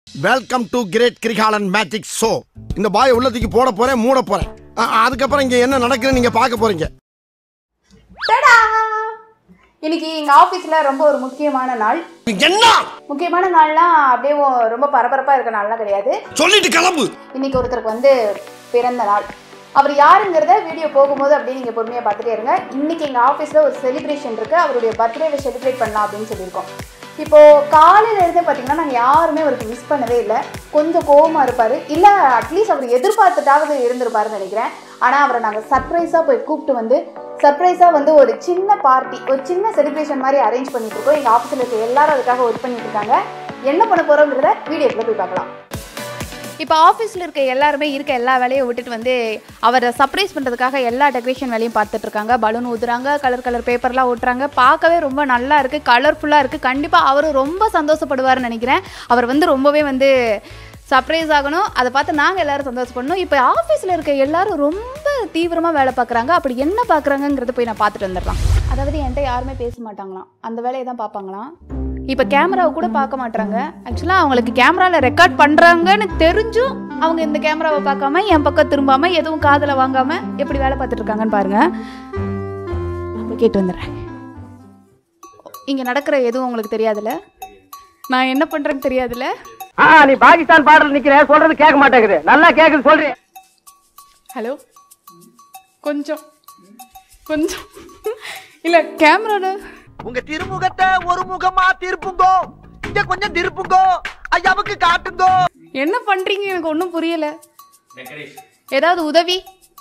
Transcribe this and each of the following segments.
Welcome to great Kirikalan magic show இந்த பாய் உள்ளத்துக்கு போட போறேன் மூட போறேன் அ- அதுக்கப்புறம் இங்க என்ன நடக்குதுன்னு நீங்க பார்க்க போறீங்க டடா! இன்னைக்கு எங்க ஆபீஸ்ல ரொம்ப ஒரு முக்கியமான நாள் என்ன முக்கியமான நாள்னா அப்படியே ஒ- ரொம்ப பரபரப்பா இருக்க நாள்லாம் கிடையாது சொல்லிட்டு கிளம்பு இன்னைக்கு ஒருத்தருக்கு வந்து பிறந்த நாள் அவர் யாருங்கிறத வீடியோ போகும்போது அப்படியே நீங்க பொறுமையா பார்த்துட்டே இருங்க இன்னைக்கு எங்க ஆபீஸ்ல ஒரு செலிப்ரேஷன் இருக்கு அவருடைய பர்த்டேவை செலிப்ரேட் பண்ணலாம் அப்படின்னு சொல்லியிருக்கோம் இப்போ காலையில இருந்தே பாத்தீங்கன்னா நாங்க யாருமே அவருக்கு மிஸ் பண்ணவே இல்லை கொஞ்சம் கோவமா இருப்பாரு இல்ல அட்லீஸ்ட் அவர் எதிர்பார்த்துட்டாவது இருந்திருப்பாருன்னு நினைக்கிறேன் ஆனா அவரை நாங்க சர்ப்ரைஸா போய் கூப்பிட்டு வந்து சர்ப்ரைஸா வந்து ஒரு சின்ன பார்ட்டி ஒரு சின்ன செலிப்ரேஷன் மாதிரி அரேஞ்ச் பண்ணிட்டு இருக்கோம் எங்க ஆபீஸ்ல இருக்க எல்லாரும் அதுக்காக ஒர்க் பண்ணிட்டு இருக்காங்க என்ன பண்ண போறோங்கிறத வீடியோக்குள்ள போய் பார்க்கலாம் இப்போ ஆஃபீஸில் இருக்க எல்லாருமே இருக்க எல்லா வேலையும் விட்டுட்டு வந்து அவரை சர்ப்ரைஸ் பண்ணுறதுக்காக எல்லா டெக்கரேஷன் வேலையும் பார்த்துட்டு இருக்காங்க பலூன் ஊதுறாங்க கலர் கலர் பேப்பர்லாம் ஓட்டுறாங்க பார்க்கவே ரொம்ப நல்லா இருக்குது கலர்ஃபுல்லாக இருக்குது கண்டிப்பாக அவரும் ரொம்ப சந்தோஷப்படுவார்னு நினைக்கிறேன் அவர் வந்து ரொம்பவே வந்து சர்ப்ரைஸ் ஆகணும் அதை பார்த்து நாங்கள் எல்லாரும் சந்தோஷப்படணும் இப்போ ஆஃபீஸில் இருக்க எல்லாரும் ரொம்ப தீவிரமாக வேலை பார்க்குறாங்க அப்படி என்ன பார்க்குறாங்கங்கிறத போய் நான் பார்த்துட்டு வந்துடலாம் அதாவது என்கிட்ட யாருமே பேச மாட்டாங்களாம் அந்த வேலையை தான் பார்ப்பாங்களாம் இப்போ கேமராவை கூட பார்க்க மாட்டாங்க ஆக்சுவலாக அவங்களுக்கு கேமராவில் ரெக்கார்ட் பண்ணுறாங்கன்னு தெரிஞ்சும் அவங்க இந்த கேமராவை பார்க்காம என் பக்கம் திரும்பாம எதுவும் காதில் வாங்காம எப்படி வேலை பார்த்துட்டு இருக்காங்கன்னு பாருங்க அப்போ கேட்டு வந்துடுறேன் இங்கே நடக்கிற எதுவும் உங்களுக்கு தெரியாதுல்ல நான் என்ன பண்ணுறேன்னு தெரியாதுல்ல ஆ நீ பாகிஸ்தான் பாடல் நிக்கிற சொல்றது கேட்க மாட்டேங்குது நல்லா கேக்குது சொல்றேன் ஹலோ கொஞ்சம் கொஞ்சம் இல்லை கேமராவில் உங்க திருமுகத்தை ஒரு முகமா திருப்புங்கோ இங்க கொஞ்சம் திருப்புங்கோ ஐயாவுக்கு காட்டுங்கோ என்ன பண்ணுறீங்க எனக்கு ஒன்றும் புரியல ஏதாவது உதவி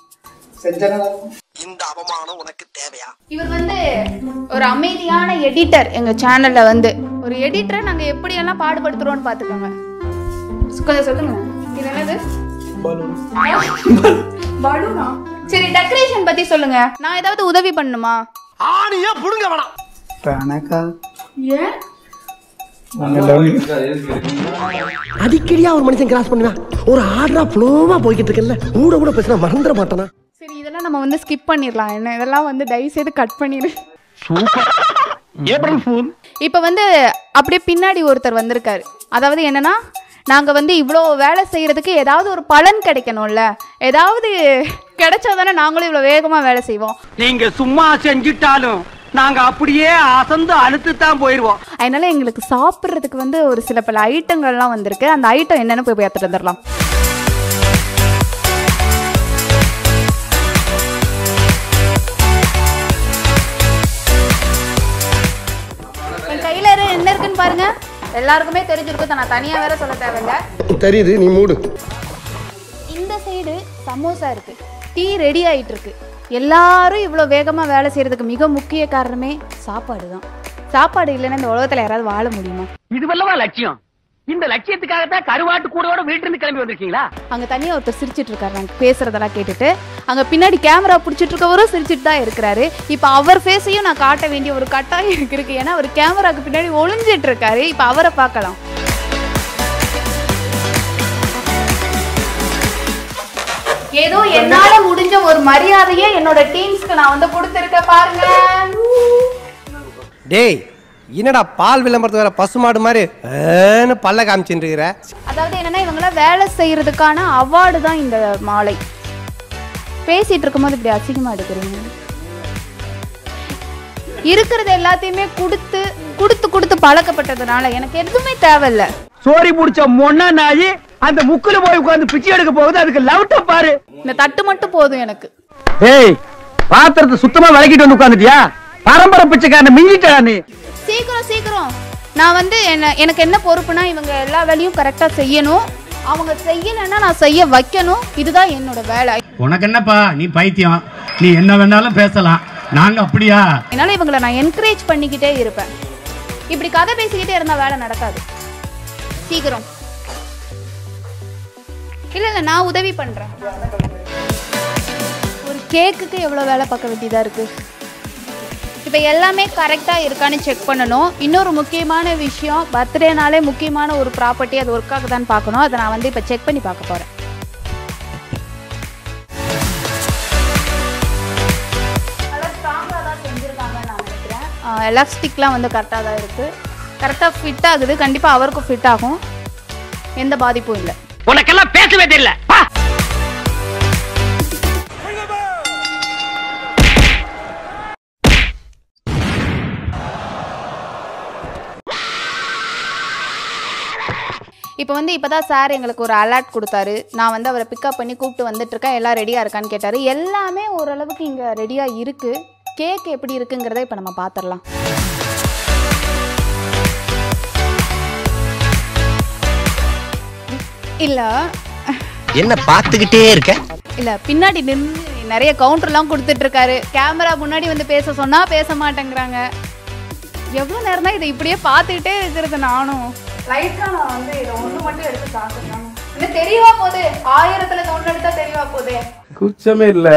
இந்த அவமானம் உனக்கு தேவையா இவர் வந்து ஒரு அமைதியான எடிட்டர் எங்க சேனல்ல வந்து ஒரு எடிட்டரை நாங்க எப்படியெல்லாம் பாடுபடுத்துறோம்னு பாத்துக்கோங்க கொஞ்சம் சொல்லுங்க இது என்னது பலூனா சரி டெக்கரேஷன் பத்தி சொல்லுங்க நான் ஏதாவது உதவி பண்ணுமா ஆணியா புடுங்க வேணாம் ஏன் அடிக்கடியா ஒரு மனுஷன் கிராஸ் பண்ணுவேன் ஒரு ஆர்டரா ஃப்ளோவா போய்கிட்டு இருக்கல கூட கூட பேசினா மறந்துட மாட்டானா சரி இதெல்லாம் நம்ம வந்து ஸ்கிப் பண்ணிடலாம் என்ன இதெல்லாம் வந்து தயவு செய்து கட் பண்ணிடு ஏப்ரல் ஃபூல் இப்போ வந்து அப்படியே பின்னாடி ஒருத்தர் வந்திருக்காரு அதாவது என்னன்னா நாங்கள் வந்து இவ்வளோ வேலை செய்கிறதுக்கு ஏதாவது ஒரு பலன் கிடைக்கணும்ல ஏதாவது கிடைச்சாதானே நாங்களும் இவ்வளோ வேகமாக வேலை செய்வோம் நீங்க சும்மா செஞ்சிட்டாலும் நாங்க அப்படியே அசந்து அழுத்து தான் போயிருவோம் அதனால எங்களுக்கு சாப்பிட்றதுக்கு வந்து ஒரு சில பல ஐட்டங்கள்லாம் வந்திருக்கு அந்த ஐட்டம் என்னன்னு போய் பார்த்துட்டு வந்துடலாம் என் கையில் என்ன இருக்குன்னு பாருங்க எல்லாருக்குமே தெரிஞ்சிருக்கும் இதை நான் தனியாக வேற சொல்ல தேவையில்லை தெரியுது நீ மூடு இந்த சைடு சமோசா இருக்கு டீ ரெடி ஆயிட்டு இருக்கு எல்லாரும் இவ்வளோ வேகமாக வேலை செய்யறதுக்கு மிக முக்கிய காரணமே சாப்பாடு தான் சாப்பாடு இல்லைன்னா இந்த உலகத்தில் யாராவது வாழ முடியுமா இதுவல்லவா லட்சியம் இந்த லட்சியத்துக்காகத்தான் கருவாட்டு கூடோட வீட்டுல இருந்து கிளம்பி வந்திருக்கீங்களா அங்கே தனியாக ஒருத்தர் சிரிச்சிட்டு இருக்காரு நாங்கள் பேசுறதெல்லாம் கேட்டுட்டு அங்கே பின்னாடி கேமரா பிடிச்சிட்டு இருக்கவரும் சிரிச்சிட்டு தான் இருக்கிறாரு இப்போ அவர் ஃபேஸையும் நான் காட்ட வேண்டிய ஒரு கட்டாயம் எனக்கு இருக்கு ஏன்னா அவர் கேமராக்கு பின்னாடி ஒளிஞ்சிட்டு இருக்காரு இப்போ அவரை பார்க்கலாம் ஏதோ என்னால முடிஞ்ச ஒரு மரியாதையை என்னோட டீம்ஸ்க்கு நான் வந்து கொடுத்துருக்கேன் பாருங்க டேய் என்னடா பால் விளம்பரத்து வேற பசுமாடு மாதிரி ஏன்னு பல்ல காமிச்சுட்டு இருக்கிற அதாவது என்னன்னா இவங்களாம் வேலை செய்யறதுக்கான அவார்டு தான் இந்த மாலை பேசிட்டு இருக்கும்போது இப்படி அசிங்கமா எடுக்கிறீங்க இருக்கிறது எல்லாத்தையுமே கொடுத்து கொடுத்து கொடுத்து பழக்கப்பட்டதுனால எனக்கு எதுவுமே தேவையில்ல சோரி புடிச்ச மொன்னா நாயி அந்த முக்குல போய் உட்கார்ந்து பிச்சை எடுக்க போகுது அதுக்கு லவுட்ட பாரு இந்த தட்டு மட்டும் போதும் எனக்கு டேய் பாத்திரத்தை சுத்தமா விளக்கிட்டு வந்து உட்கார்ந்துட்டியா பரம்பரை பிச்சைக்காரன் மிஞ்சிட்டா நீ சீக்கிரம் சீக்கிரம் நான் வந்து என்ன எனக்கு என்ன பொறுப்புனா இவங்க எல்லா வேலையும் கரெக்டாக செய்யணும் அவங்க செய்யலைன்னா நான் செய்ய வைக்கணும் இதுதான் என்னோட வேலை உனக்கு என்னப்பா நீ பைத்தியம் நீ என்ன வேணாலும் பேசலாம் நாங்க அப்படியா என்னால் இவங்களை நான் என்கரேஜ் பண்ணிக்கிட்டே இருப்பேன் இப்படி கதை பேசிக்கிட்டே இருந்தால் வேலை நடக்காது சீக்கிரம் இல்லை இல்லை நான் உதவி பண்ணுறேன் ஒரு கேக்குக்கு எவ்வளோ வேலை பார்க்க வேண்டியதாக இருக்குது இப்போ எல்லாமே கரெக்டாக இருக்கான்னு செக் பண்ணணும் இன்னொரு முக்கியமான விஷயம் பர்த்டேனாலே முக்கியமான ஒரு ப்ராப்பர்ட்டி அது ஒர்க் ஆகுதான்னு பார்க்கணும் அதை நான் வந்து இப்போ செக் பண்ணி பார்க்க போகிறேன் நல்லா ஸ்ட்ராங்காக தான் செஞ்சுருக்காங்கன்னு நான் நினைக்கிறேன் எலாஸ்டிக்லாம் வந்து கரெக்டாக தான் இருக்குது கரெக்டாக ஃபிட் ஆகுது கண்டிப்பாக அவருக்கும் ஃபிட் ஆகும் எந்த பாதிப்பும் இல்லை உனக்கெல்லாம் பேசவே தெரியல பா இப்போ வந்து இப்போதான் சார் எங்களுக்கு ஒரு அலர்ட் கொடுத்தாரு நான் வந்து அவரை பிக்கப் பண்ணி கூப்பிட்டு வந்துட்டு இருக்கேன் எல்லாம் ரெடியாக இருக்கான்னு கேட்டார் எல்லாமே ஓரளவுக்கு இங்கே ரெடியாக இருக்குது கேக் எப்படி இருக்குங்கிறத இப்போ நம்ம பார்த்துடலாம் இல்லை என்ன பார்த்துக்கிட்டே இருக்க இல்லை பின்னாடி நின்று நிறைய கவுண்டர்லாம் கொடுத்துட்ருக்காரு கேமரா முன்னாடி வந்து பேச சொன்னால் பேச மாட்டேங்கிறாங்க எவ்வளோ நேரம் தான் இதை இப்படியே பார்த்துக்கிட்டே இருக்கிறது நானும் லைட்டாக நான் வந்து இதை ஒன்று மட்டும் எடுத்து சாப்பிட்றேன் என்ன தெரியவா போகுது ஆயிரத்துல ஒன்று எடுத்தா தெரியவா போகுது குச்சமே இல்ல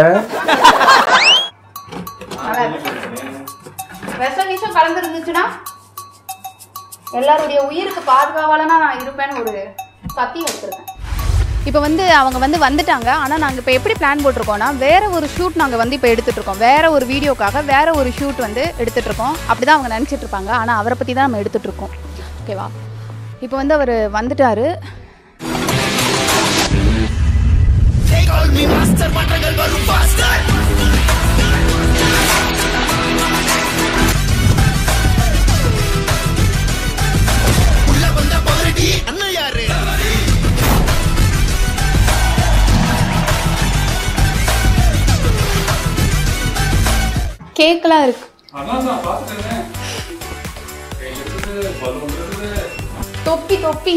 நல்லா இருக்கு. விஷம் விஷம் கலந்துருந்துச்சுன்னா எல்லாருடைய உயிருக்கு பாதுகாவலனா நான் இருப்பேன்னு ஒரு சத்தியம் வச்சிருக்கேன் இப்போ வந்து அவங்க வந்து வந்துட்டாங்க ஆனால் நாங்கள் இப்போ எப்படி பிளான் போட்டிருக்கோம்னா வேற ஒரு ஷூட் நாங்கள் வந்து இப்போ எடுத்துட்டு இருக்கோம் வேற ஒரு வீடியோக்காக வேற ஒரு ஷூட் வந்து எடுத்துட்டு இருக்கோம் அப்படி தான் அவங்க நினச்சிட்டு இருப்பாங்க ஆனால் அவரை பற்றி தான் நம்ம எடுத்துட்டு இருக்கோம் ஓகேவா இப்போ வந்து அவர் வந்துட்டாரு கேக்கெல்லாம் இருக்கு தொப்பி தொப்பி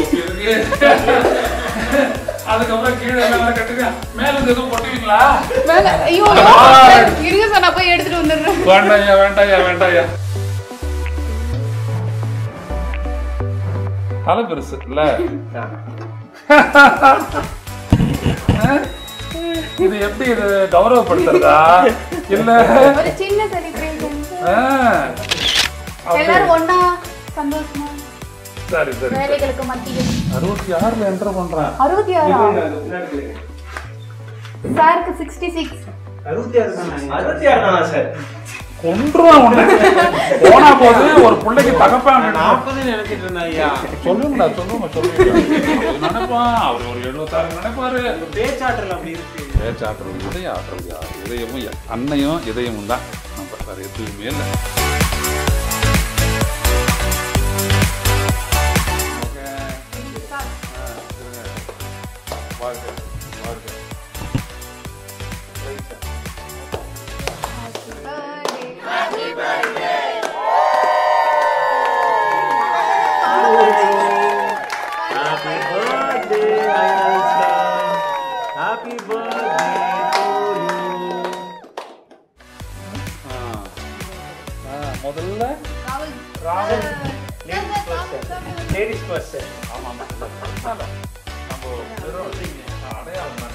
அதுக்கப்புறம் கீழே என்ன கட்டுங்க மேல இருந்து எதுவும் போட்டுவீங்களா மேல ஐயோ இருங்க சார் நான் போய் எடுத்துட்டு வந்துடுறேன் வேண்டாயா வேண்டாயா வேண்டாயா தலை பெருசு இல்ல இது எப்படி இது கௌரவப்படுத்துறதா இல்ல ஒரு சின்ன செலிப்ரேஷன் ஆ, அப்படி. எல்லாரும் ஒண்ணா சந்தோஷமா சரி சரி வேலைகளுக்கு மத்தியில் அறுபத்தி ஆறுல என்டர் பண்றேன் அறுபத்தி ஆறா சாருக்கு சிக்ஸ்டி சிக்ஸ் கொன்றுவான் உன்னை. போனா போது ஒரு பிள்ளைக்கு தகப்பான் சொல்லுங்கடா சொல்லுங்க சொல்லுங்க நினைப்பான் அவர் ஒரு எழுபத்தாறு நினைப்பாரு பேச்சாற்றல் அப்படி இருக்கு பேச்சாற்றல் இதய ஆற்றல் யார் இதயமும் யா- அன்னையும் இதயமும் தான் நம்ம வேற எதுவுமே இல்லை ஓகே. ஆ, இருங்க. வாழ்க, வாழ்க. ரைட்டா. ஹாப்பி பர்த்டே ஐலஸ்டா ஹாப்பி பர்த்டே டு யூ ஆ. ஆ, முதல்ல ராகுல் லேடிஸ் பர்சன் லேடிஸ் பர்சன் ஆமா ஆமா இல்ல, பரவாயில்ல. நம்ம வெறும் அடையாளம் தான்.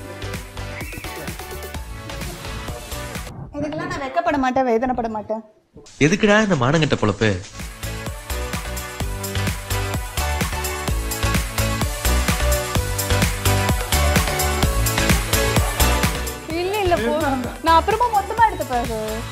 இதுக்கெல்லாம் நான் வெக்கப்பட மாட்டேன் வேதனைப்பட மாட்டேன் எதுக்குடா இந்த மானங்கட்ட பொழப்பு இல்ல இல்ல போ நான் அப்புறமா மொத்தமா எடுத்துப்பேன்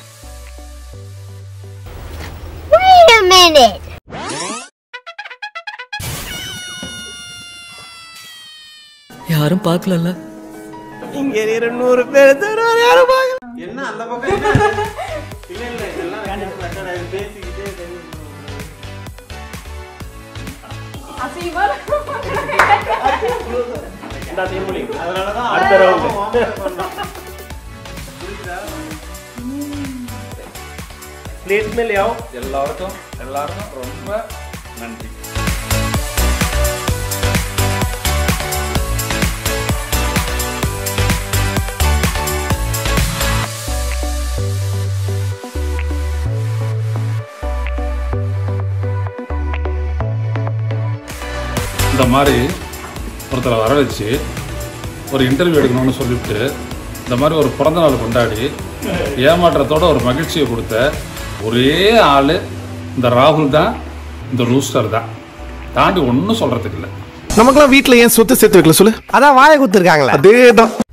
யாரும் பார்க்கலல்ல இங்க இருக்கிற நூறு பேர் தவிர வேற யாரும் பார்க்கல என்ன அந்த பக்கம் என்ன? இல்ல இல்ல இதெல்லாம் record ஆகி பேசிக்கிட்டே தெரியும். அசிங்கமா இந்தா தீமொழி. அதனாலதான் அடுத்த ரவுண்ட் प्लेट में ले आओ எல்லாருக்கும் எல்லாருக்கும் ரொம்ப நன்றி இந்த மாதிரி ஒருத்தரை வர வச்சு ஒரு இன்டர்வியூ எடுக்கணும்னு சொல்லிவிட்டு இந்த மாதிரி ஒரு பிறந்த நாள் கொண்டாடி ஏமாற்றத்தோட ஒரு மகிழ்ச்சியை கொடுத்த ஒரே ஆள் இந்த ராகுல் தான் இந்த ரூஸ்டர் தான் தாண்டி ஒன்றும் சொல்கிறதுக்கு இல்லை நமக்கெல்லாம் வீட்ல ஏன் சொத்து சேர்த்து வைக்கல சொல்லு அதான் வாயை குத்துருக்காங்களே அதேதான்